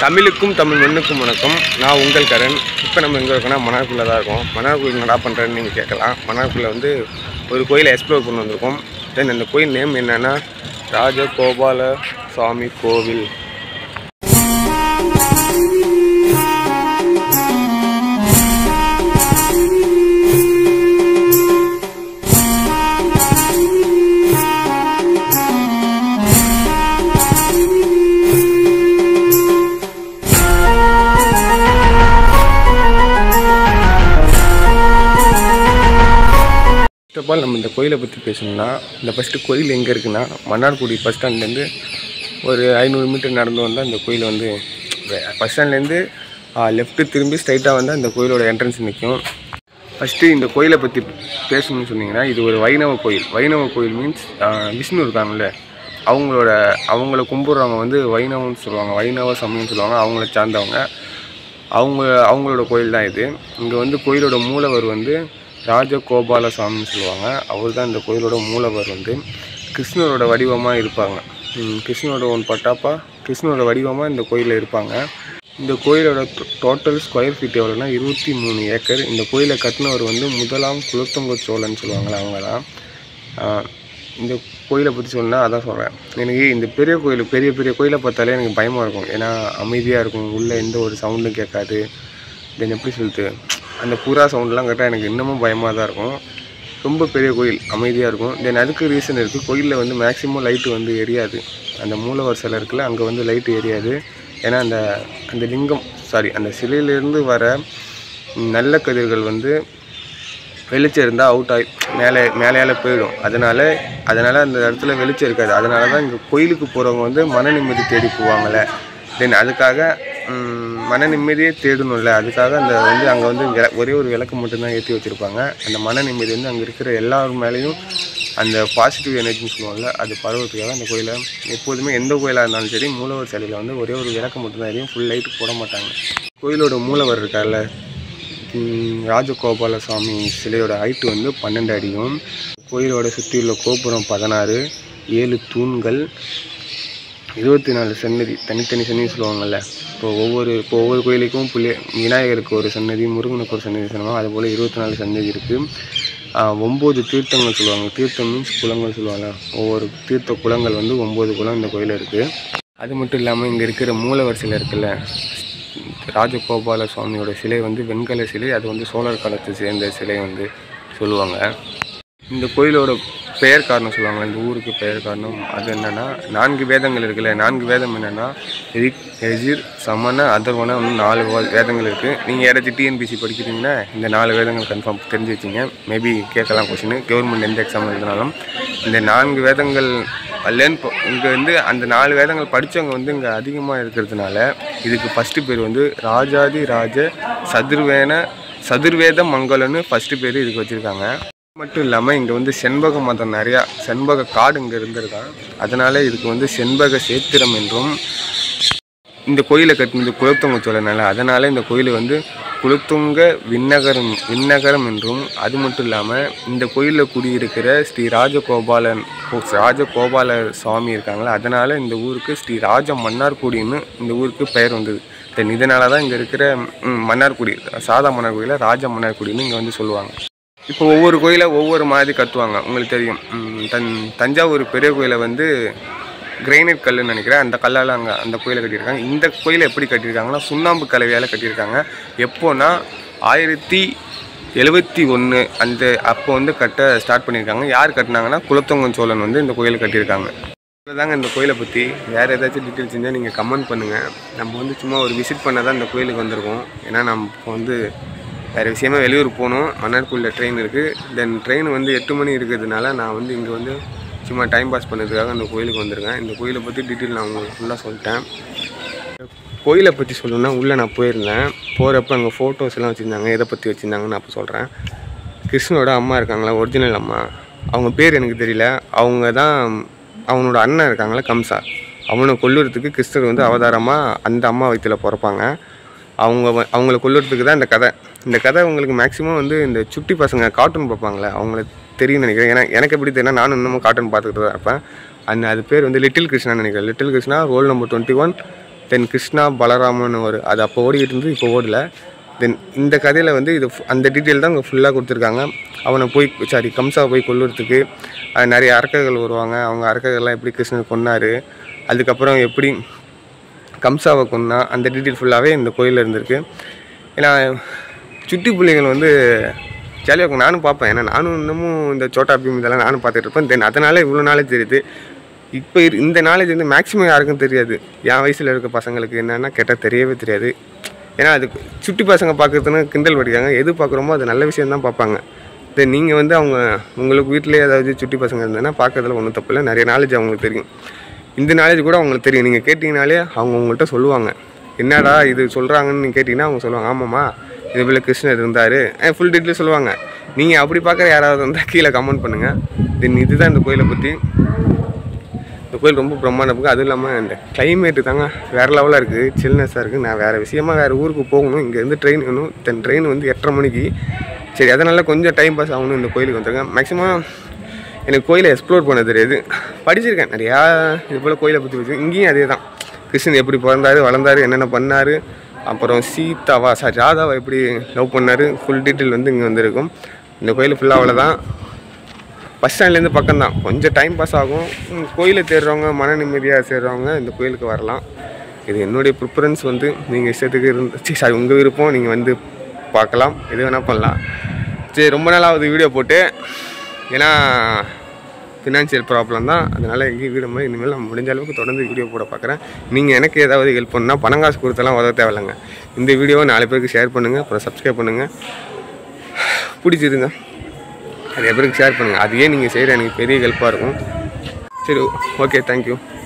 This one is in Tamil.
தமிழுக்கும் தமிழ் மண்ணுக்கும் வணக்கம் நான் உங்கள் கரண் இப்போ நம்ம எங்கே இருக்கோம்னா மன்னார்குள்ளே தான் இருக்கோம் மன்னார்குள்ள என்னடா பண்ணுறேன்னு நீங்கள் கேட்கலாம் மன்னார்குள்ளே வந்து ஒரு கோயிலை எக்ஸ்ப்ளோர் பண்ண வந்திருக்கோம் தென் அந்த கோயில் நேம் என்னென்னா ராஜகோபால சுவாமி கோவில் ஃபர்ஸ்ட் ஆஃப் ஆல் நம்ம இந்த கோயிலை பற்றி பேசணும்னா இந்த ஃபஸ்ட்டு கோயில் எங்கே இருக்குன்னா மன்னார்குடி பஸ் ஸ்டாண்ட்லேருந்து ஒரு ஐநூறு மீட்டர் நடந்து வந்தால் இந்த கோயில் வந்து பஸ் ஸ்டாண்ட்லேருந்து லெஃப்ட்டு திரும்பி ஸ்ட்ரைட்டாக வந்தால் இந்த கோயிலோட என்ட்ரன்ஸ் நிற்கும் ஃபஸ்ட்டு இந்த கோயிலை பற்றி பேசணும்னு சொன்னீங்கன்னா இது ஒரு வைணவ கோயில் வைணவ கோயில் மீன்ஸ் விஷ்ணு இருக்காங்கல்ல அவங்களோட அவங்கள கும்பிட்றவங்க வந்து வைணவம்னு சொல்லுவாங்க வைணவ சமயம்னு சொல்லுவாங்க அவங்கள சார்ந்தவங்க அவங்க அவங்களோட கோயில் தான் இது இங்கே வந்து கோயிலோட மூலவர் வந்து ராஜகோபால சாமின்னு சொல்லுவாங்க அவர் தான் இந்த கோயிலோட மூலவர் வந்து கிருஷ்ணரோட வடிவமாக இருப்பாங்க ம், கிருஷ்ணரோட ஒன் பட்டாப்பா கிருஷ்ணரோட வடிவமாக இந்த கோயிலில் இருப்பாங்க இந்த கோயிலோட டோட்டல் ஸ்கொயர் ஃபீட் எவ்வளோனா இருபத்தி மூணு ஏக்கர் இந்த கோயிலை கட்டினவர் வந்து முதலாம் குலத்தொங்க சோழன் சொல்லுவாங்களே அவங்க தான் ஆஹ், இந்த கோயிலை பற்றி சொன்னால் அதான் சொல்கிறேன் எனக்கு இந்த பெரிய கோயில் பெரிய பெரிய கோயிலை பார்த்தாலே எனக்கு பயமாக இருக்கும் ஏன்னா அமைதியாக இருக்கும் உள்ளே எந்த ஒரு சவுண்டும் கேட்காது தென் எப்படி சொல்லிட்டு அந்த புறா சவுண்ட்லாம் கேட்டால் எனக்கு இன்னமும் பயமாக தான் இருக்கும் ரொம்ப பெரிய கோயில் அமைதியாக இருக்கும் தென் அதுக்கு ரீசன் இருக்குது கோயிலில் வந்து மேக்ஸிமம் லைட்டு வந்து எரியாது அந்த மூலவர் சிலை இருக்குல்ல அங்கே வந்து லைட்டு எரியாது ஏன்னா அந்த அந்த லிங்கம் சாரி அந்த சிலையிலேருந்து வர நல்ல கதிர்கள் வந்து வெளிச்சம் இருந்தால் அவுட் ஆகி மேலே மேலேயால போயிடும் அதனால அதனால் அந்த இடத்துல வெளிச்சம் இருக்காது அதனால தான் இங்கே கோயிலுக்கு போகிறவங்க வந்து மன நிம்மதி தேடி போவாங்கள்ல தென் அதுக்காக ம், மன நிம்மதியே தேடணும்ல அதுக்காக அந்த வந்து அங்கே வந்து விள- ஒரே ஒரு விளக்கு மட்டும்தான் ஏற்றி வச்சுருப்பாங்க அந்த மன நிம்மதி வந்து அங்கே இருக்கிற எல்லார் மேலேயும் அந்த பாசிட்டிவ் எனர்ஜின்னு சொல்லுவாங்கல்ல அது பரவத்துக்காக அந்த கோயிலை எப்போதுமே எந்த கோயிலாக இருந்தாலும் சரி மூலவர் சிலையில் வந்து ஒரே ஒரு விளக்கு மட்டும்தான் எரியும் ஃபுல் லைட்டு போட மாட்டாங்க கோயிலோட மூலவர் இருக்கார்ல ம், ராஜகோபால சுவாமி சிலையோட ஹைட்டு வந்து பன்னெண்டு அடியும் கோயிலோட சுற்றியுள்ள கோபுரம் பதினாறு ஏழு தூண்கள் இருபத்தி நாலு சன்னதி தனித்தனி சன்னதி சொல்லுவாங்கல்ல இப்போ ஒவ்வொரு இப்போ ஒவ்வொரு கோயிலுக்கும் புள்ளி விநாயகருக்கு ஒரு சன்னதி முருகனுக்கு ஒரு சன்னதி சொல்லுவாங்க அதுபோல் இருபத்தி நாலு சன்னதி இருக்குது ஒம்பது தீர்த்தங்கள் சொல்லுவாங்க தீர்த்தம் மீன்ஸ் குளங்கள் சொல்லுவாங்க ஒவ்வொரு தீர்த்த குளங்கள் வந்து ஒம்பது குளம் இந்த கோயிலில் இருக்குது அது மட்டும் இல்லாமல் இங்கே இருக்கிற மூலவர் சிலை இருக்குல்ல ராஜகோபால சுவாமியோட சிலை வந்து வெண்கல சிலை அது வந்து சோழர் காலத்தை சேர்ந்த சிலை வந்து சொல்லுவாங்க இந்த கோயிலோட பெயர் காரணம் சொல்லுவாங்க இந்த ஊருக்கு பெயர் காரணம் அது என்னன்னா நான்கு வேதங்கள் இருக்குல்ல நான்கு வேதம் என்னன்னா ரிக் எஜிர் சமண அதர்வன இன்னும் நாலு வா- வேதங்கள் இருக்குது நீங்கள் யாராச்சும் டிஎன்பிசி படிக்கிறீங்கன்னா இந்த நாலு வேதங்கள் கன்ஃபார்ம் தெரிஞ்சு வச்சிங்க மேபி கேட்கலாம் கொஷின் கவர்மெண்ட் எந்த எக்ஸாம் எழுதினாலும் இந்த நான்கு வேதங்கள் லேர்ன் இங்கே வந்து அந்த நாலு வேதங்கள் படித்தவங்க வந்து இங்கே அதிகமாக இருக்கிறதுனால இதுக்கு ஃபஸ்ட்டு பேர் வந்து ராஜாதி ராஜ சதுர்வேன சதுர்வேத மங்கலம்னு ஃபஸ்ட்டு பேர் இதுக்கு வச்சுருக்காங்க மட்டும் இல்லாமல் இங்கே வந்து செண்பக மதம் நிறையா செண்பக காடு இங்கே இருந்திருக்கான் அதனால இதுக்கு வந்து செண்பக சேத்திரம் என்றும் இந்த கோயிலை கட்டினது குலத்துங்க சோழனால அதனால இந்த கோயில் வந்து குலத்துங்க விண்ணகரம் விண்ணகரம் என்றும் அது மட்டும் இல்லாமல் இந்த கோயிலில் குடியிருக்கிற ஸ்ரீ ராஜகோபாலன் கோ- ராஜகோபால சுவாமி இருக்காங்களா அதனால இந்த ஊருக்கு ஸ்ரீ ராஜ மன்னார்குடின்னு இந்த ஊருக்கு பெயர் வந்தது தென் இதனால தான் இங்கே இருக்கிற ம், மன்னார்குடி சாதா மன்னார்குடியில் ராஜ மன்னார்குடின்னு இங்கே வந்து சொல்லுவாங்க இப்போ ஒவ்வொரு கோயிலை ஒவ்வொரு மாதிரி கட்டுவாங்க உங்களுக்கு தெரியும் ம், தன் தஞ்சாவூர் பெரிய கோயிலை வந்து கிரைனைட் கல்லுன்னு நினைக்கிறேன் அந்த கல்லால் அங்கே அந்த கோயிலை கட்டியிருக்காங்க இந்த கோயிலை எப்படி கட்டியிருக்காங்கன்னா சுண்ணாம்பு கலவையால் கட்டியிருக்காங்க எப்போன்னா ஆயிரத்தி எழுபத்தி ஒன்று அந்த அப்போ வந்து கட்ட ஸ்டார்ட் பண்ணியிருக்காங்க யார் கட்டினாங்கன்னா குலத்தொங்கன் சோழன் வந்து இந்த கோயிலை கட்டியிருக்காங்க தாங்க இந்த கோயிலை பற்றி வேறு ஏதாச்சும் டீட்டெயில்ஸ் இருந்தால் நீங்கள் கமெண்ட் பண்ணுங்கள் நம்ம வந்து சும்மா ஒரு விசிட் பண்ண தான் இந்த கோயிலுக்கு வந்திருக்கோம் ஏன்னா நம்ம இப்போ வந்து வேறு விஷயமா வெளியூர் போகணும் மன்னார்குடியில் ட்ரெயின் இருக்குது தென் ட்ரெயின் வந்து எட்டு மணி இருக்கிறதுனால நான் வந்து இங்கே வந்து சும்மா டைம் பாஸ் பண்ணுறதுக்காக அந்த கோயிலுக்கு வந்திருக்கேன் இந்த கோயிலை பற்றி டீட்டெயில் நான் உங்களுக்கு ஃபுல்லாக சொல்லிட்டேன் கோயிலை பற்றி சொல்லணும்னா உள்ளே நான் போயிருந்தேன் போகிறப்ப அங்கே ஃபோட்டோஸ் எல்லாம் வச்சுருந்தாங்க எதை பற்றி வச்சுருந்தாங்கன்னு நான் அப்போ சொல்கிறேன் கிருஷ்ணனோட அம்மா இருக்காங்களா ஒரிஜினல் அம்மா அவங்க பேர் எனக்கு தெரியல அவங்க தான் அவனோட அண்ணன் இருக்காங்களா கம்சா அவனை கொல்லுறதுக்கு கிருஷ்ணர் வந்து அவதாரமாக அந்த அம்மா வயிற்றில் பிறப்பாங்க அவங்க வ- அவங்கள கொல்லுறதுக்கு தான் இந்த கதை இந்த கதை உங்களுக்கு மேக்ஸிமம் வந்து இந்த சுட்டி பசங்க கார்ட்டூன் பார்ப்பாங்களே அவங்கள தெரியும் நினைக்கிறேன் ஏன்னா எனக்கு எப்படி தெரியும் நானும் இன்னமும் கார்ட்டூன் பார்த்துக்கிட்டு தான் இருப்பேன் அந்த அது பேர் வந்து லிட்டில் கிருஷ்ணா நினைக்கிறேன் little Krishna roll number twenty one then Krishna Balaraman ஒரு அது அப்போ ஓடிக்கிட்டு இருந்து இப்போ ஓடல தென் இந்த கதையில் வந்து இது ஃபு- அந்த டீட்டெயில் தான் இங்கே ஃபுல்லாக கொடுத்துருக்காங்க அவனை போய் சாரி கம்சாவை போய் கொல்லுறதுக்கு அது நிறைய அரக்கர்கள் வருவாங்க அவங்க அரக்கர்கள்லாம் எப்படி கிருஷ்ணர் கொன்னாரு அதுக்கப்புறம் எப்படி கம்சாவை கொன்னா அந்த டீட்டெயில் ஃபுல்லாகவே இந்த கோயிலில் இருந்திருக்கு ஏன்னா சுட்டி பிள்ளைகள் வந்து ஜாலியாக இருக்கும் நானும் பார்ப்பேன் ஏன்னா நானும் இன்னமும் இந்த சோட்டா பீம் இதெல்லாம் நானும் பார்த்துட்டு இருப்பேன் தென் அதனால் இவ்வளோ நாலேஜ் தெரியுது இப்போ இரு- இந்த நாலேஜ் வந்து மேக்ஸிமம் யாருக்கும் தெரியாது என் வயசில் இருக்க பசங்களுக்கு என்னென்னா கேட்டால் தெரியவே தெரியாது ஏன்னா அது சுட்டி பசங்க பார்க்குறதுன்னு கிண்டல் படிக்காங்க எது பார்க்குறோமோ அது நல்ல விஷயம் தான் பார்ப்பாங்க தென் நீங்கள் வந்து அவங்க உங்களுக்கு வீட்டிலே ஏதாவது சுட்டி பசங்க இருந்ததுன்னா பார்க்கறதுல ஒன்றும் தப்பு இல்லை நிறைய நாலேஜ் அவங்களுக்கு தெரியும் இந்த நாலேஜ் கூட அவங்களுக்கு தெரியும் நீங்கள் கேட்டிங்கனாலே அவங்க உங்கள்கிட்ட சொல்லுவாங்க என்னடா இது சொல்கிறாங்கன்னு நீங்கள் கேட்டிங்கன்னா அவங்க சொல்லுவாங்க ஆமாம்மா இது போல் கிருஷ்ணர் இருந்தார் ஃபுல் டீட்டெயில் சொல்லுவாங்க நீங்கள் அப்படி பார்க்குற யாராவது வந்தால் கீழே கமெண்ட் பண்ணுங்கள் தென் இதுதான் இந்த கோயிலை பற்றி இந்த கோயில் ரொம்ப பிரம்மாண்டம் இருக்குது அதுவும் இல்லாமல் இந்த கிளைமேட்டு தாங்க வேறு லெவலாக இருக்குது சில்னஸாக இருக்குது நான் வேறு விஷயமா வேறு ஊருக்கு போகணும் இங்கேருந்து ட்ரெயின் வேணும் தென் ட்ரெயின் வந்து எட்டரை மணிக்கு சரி அதனால் கொஞ்சம் டைம் பாஸ் ஆகணும் இந்த கோயிலுக்கு வந்திருக்கேன் மேக்ஸிமம் எனக்கு கோயிலை எக்ஸ்ப்ளோர் பண்ண தெரியாது படிச்சிருக்கேன் நிறையா இது போல் கோயிலை பற்றி வச்சு இங்கேயும் அதே தான் கிருஷ்ணன் எப்படி பிறந்தாரு வளர்ந்தாரு என்னென்ன பண்ணார் அப்புறம் சீதாவா சாரி ராதாவை எப்படி லவ் பண்ணார் ஃபுல் டீட்டெயில் வந்து இங்கே வந்திருக்கும் இந்த கோயில் ஃபுல்லாக அவ்வளோதான் பஸ் ஸ்டாண்ட்லேருந்து பக்கம் தான் கொஞ்சம் டைம் பாஸ் ஆகும் ம், கோயிலை தேடுறவங்க மன நிம்மதியாக சேர்றவங்க இந்த கோயிலுக்கு வரலாம் இது என்னுடைய ப்ரிஃபரன்ஸ் வந்து நீங்கள் இஷ்டத்துக்கு இருந்து சாரி உங்கள் விருப்பம் நீங்கள் வந்து பார்க்கலாம் எது வேணால் பண்ணலாம் சரி ரொம்ப நாள் ஆகுது வீடியோ போட்டு ஏன்னா ஃபினான்ஷியல் ப்ராப்ளம் தான் அதனால் எங்கேயும் வீடு மாதிரி இனிமேல் நான் முடிஞ்ச அளவுக்கு தொடர்ந்து வீடியோ போட பார்க்குறேன் நீங்கள் எனக்கு ஏதாவது ஹெல்ப் பண்ணால் பணம் காசு கொடுத்தெல்லாம் உதவ தேவையில்லைங்க இந்த வீடியோவை நாலு பேருக்கு ஷேர் பண்ணுங்கள் அப்புறம் சப்ஸ்கிரைப் பண்ணுங்கள் பிடிச்சிருங்க நிறைய பேருக்கு ஷேர் பண்ணுங்கள் அதையே நீங்கள் செய்கிற எனக்கு பெரிய ஹெல்ப்பாக இருக்கும் சரி ஓகே தேங்க்யூ